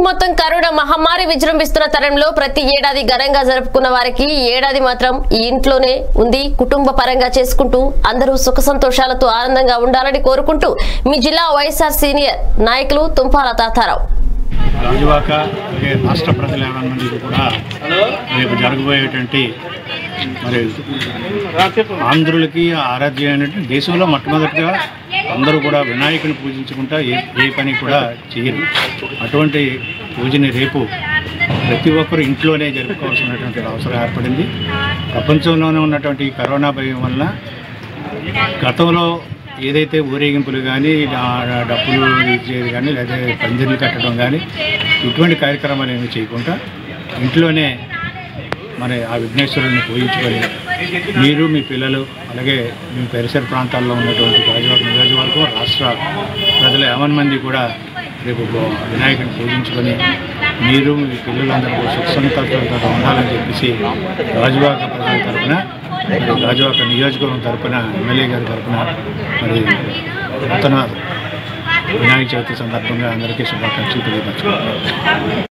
మొత్తం కరోనా మహమ్మారి విజృంభిస్తున్న తరంలో ప్రతి ఏడాది ఘనంగా జరుపుకున్న వారికి ఈ ఏడాది మాత్రం ఈ ఇంట్లోనే ఉంది కుటుంబ పరంగా చేసుకుంటూ అందరూ సుఖ సంతోషాలతో ఆనందంగా ఉండాలని కోరుకుంటూ మీ జిల్లా వైఎస్ఆర్ సీనియర్ నాయకులు తుంపాల తాతారావు రాజువాక అలాగే రాష్ట్ర ప్రజల మంది కూడా రేపు జరగబోయేటువంటి మరి ఆంధ్రులకి ఆరాధ్య అయినటువంటి దేశంలో మొట్టమొదటిగా అందరూ కూడా వినాయకుని పూజించుకుంటా ఏ ఏ పని కూడా చేయరు అటువంటి పూజని రేపు ప్రతి ఒక్కరు ఇంట్లోనే జరుపుకోవాల్సినటువంటి అవసరం ఏర్పడింది ప్రపంచంలోనే ఉన్నటువంటి ఈ కరోనా భయం వలన గతంలో ఏదైతే ఊరేగింపులు కానీ డబ్బులు ఇచ్చేది కానీ లేదా పందిర్లు కట్టడం కానీ ఇటువంటి కార్యక్రమాలు ఏమీ చేయకుండా ఇంట్లోనే మరి ఆ విఘ్నేశ్వరుని పూజించుకొని మీరు మీ పిల్లలు అలాగే మీ పరిసర ప్రాంతాల్లో ఉన్నటువంటి గాజువాక నియోజకవర్గం రాష్ట్ర ప్రజలు యావన్ మంది కూడా రేపు గో- వినాయకుని పూజించుకొని మీరు మీ పిల్లలందరూ కూడా సుఖ సంతోషాలతో ఉండాలని చెప్పేసి గాజువాక ప్రజల తరఫున మరి గాజువాక నియోజకవర్గం తరఫున ఎమ్మెల్యే గారి తరఫున మరి నూతన వినాయక చవితి సందర్భంగా అందరికీ శుభాకాంక్షలు తెలియపరచుకుంటున్నాను